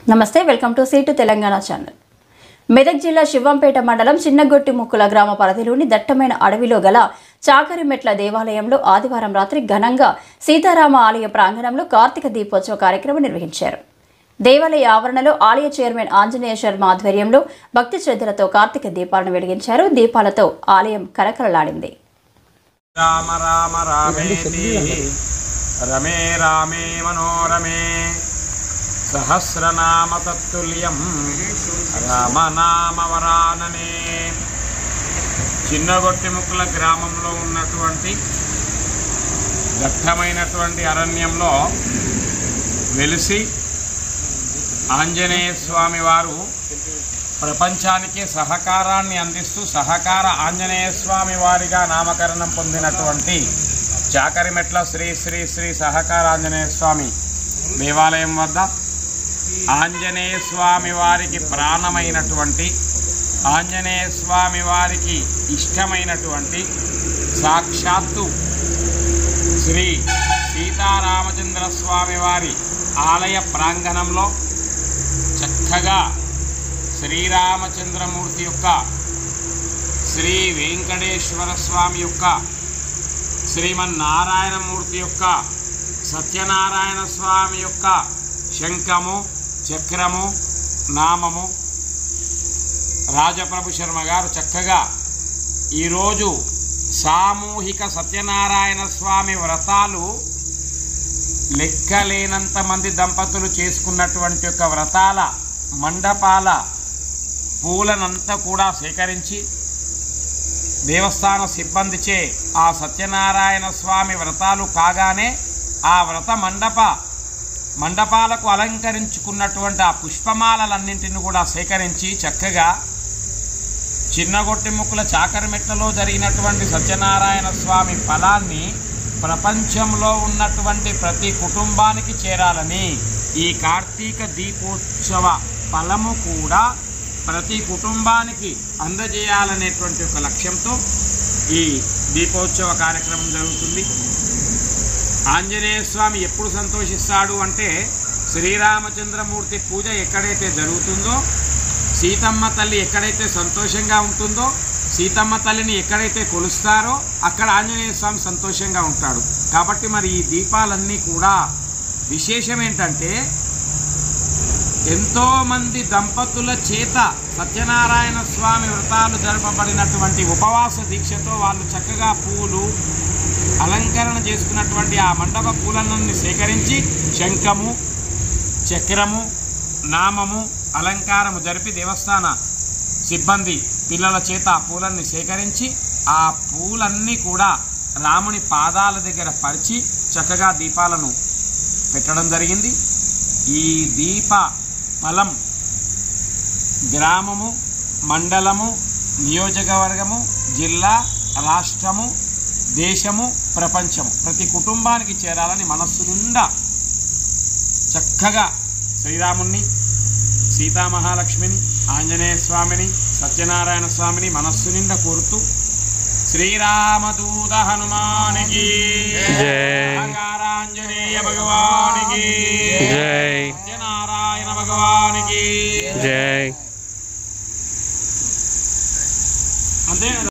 నమస్తే welcome to సీటు Telangana channel Medak జిల్లా శివంపేట మండలం చిన్నగొట్టి ముక్కుల గ్రామ పరిధిలోని దట్టమైన అడవిలో గల చాకరిమెట్ల దేవాలయంలో ఆదివారం రాత్రి ఘనంగా సీతారామ ఆలయ ప్రాంగణంలో కార్తీక దీపోత్సవ కార్యక్రమం నిర్వహించారు దేవాలయ ఆవరణలో ఆలయ చైర్మన్ ఆంజనేయ శర్మ ఆధ్వర్యంలో భక్తి శ్రద్ధలతో కార్తీక దీపాలను వెలిగించారు దీపాలతో ఆలయం కలకలలాడింది రామ రామ రామేతి రమే రామే మనోరమే సహస్రనామ తత్తుల్యం రామనామ వరాననే చిన్నగొట్టిముక్కుల గ్రామంలో ఉన్నటువంటి దట్టమైనటువంటి అరణ్యంలో వెలిసి ఆంజనేయ స్వామి వారు ప్రపంచానికి సహకారాన్ని అందిస్తూ సహకార ఆంజనేయ స్వామి వారిగా నామకరణం పొందినటువంటి చాకరిమెట్ల శ్రీ శ్రీ శ్రీ సహకార ఆంజనేయ స్వామి దేవాలయం వద్ద ఆంజనేయ స్వామి వారికి ప్రాణమైనటువంటి ఆంజనేయ స్వామి వారికి ఇష్టమైనటువంటి సాక్షాత్తు శ్రీ సీతారామచంద్ర స్వామి వారి ఆలయ ప్రాంగణంలో చక్కగా శ్రీరామచంద్రమూర్తి యొక్క శ్రీ వెంకటేశ్వర స్వామి యొక్క శ్రీమన్నారాయణమూర్తి యొక్క సత్యనారాయణ స్వామి యొక్క శంఖము చక్రము నామము రాజప్రభు శర్మ గారు చక్కగా ఈరోజు సామూహిక సత్యనారాయణ స్వామి వ్రతాలు లెక్కలేనంత మంది దంపతులు చేసుకున్నటువంటి యొక్క వ్రతాల మండపాల పూలనంతా కూడా సేకరించి దేవస్థాన సిబ్బందిచే ఆ సత్యనారాయణ స్వామి వ్రతాలు కాగానే ఆ వ్రత మండప మండపాలకు అలంకరించుకున్నటువంటి ఆ పుష్పమాలలన్నింటిని కూడా సేకరించి చక్కగా చిన్నగొట్టి ముక్కుల చాకరిమెట్లలో జరిగినటువంటి సత్యనారాయణ స్వామి ఫలాన్ని ప్రపంచంలో ఉన్నటువంటి ప్రతి కుటుంబానికి చేరాలని ఈ కార్తీక దీపోత్సవ ఫలము కూడా ప్రతి కుటుంబానికి అందజేయాలనేటువంటి ఒక లక్ష్యంతో ఈ దీపోత్సవ కార్యక్రమం జరుగుతుంది ఆంజనేయ స్వామి ఎప్పుడు సంతోషిస్తాడు అంటే శ్రీరామచంద్రమూర్తి పూజ ఎక్కడైతే జరుగుతుందో సీతమ్మ తల్లి ఎక్కడైతే సంతోషంగా ఉంటుందో సీతమ్మ తల్లిని ఎక్కడైతే కొలుస్తారో అక్కడ ఆంజనేయ స్వామి సంతోషంగా ఉంటాడు కాబట్టి మరి ఈ దీపాలన్నీ కూడా విశేషం ఏంటంటే ఎంతో మంది దంపతుల చేత సత్యనారాయణ స్వామి వ్రతాలు జరపబడినటువంటి ఉపవాస దీక్షతో వాళ్ళు చక్కగా పూలు అలంకరణ చేసుకున్నటువంటి ఆ మండప పూలన్నీ సేకరించి శంఖము చక్రము నామము అలంకారము జరిపి దేవస్థాన సిబ్బంది పిల్లల చేత ఆ పూలన్నీ సేకరించి ఆ పూలన్నీ కూడా రాముని పాదాల దగ్గర పరిచి చక్కగా దీపాలను పెట్టడం జరిగింది ఈ దీప ఫలం గ్రామము మండలము నియోజకవర్గము జిల్లా రాష్ట్రము దేశము ప్రపంచము ప్రతి కుటుంబానికి చేరాలని మనస్సు నిండా చక్కగా శ్రీరాముణ్ణి సీతామహాలక్ష్మిని ఆంజనేయ స్వామిని సత్యనారాయణ స్వామిని మనస్సు నిండా కోరుతూ శ్రీరామదూత హనుమానికి జై. ఆంజనేయ భగవానికి జై సత్యనారాయణ భగవానికి జై అంతే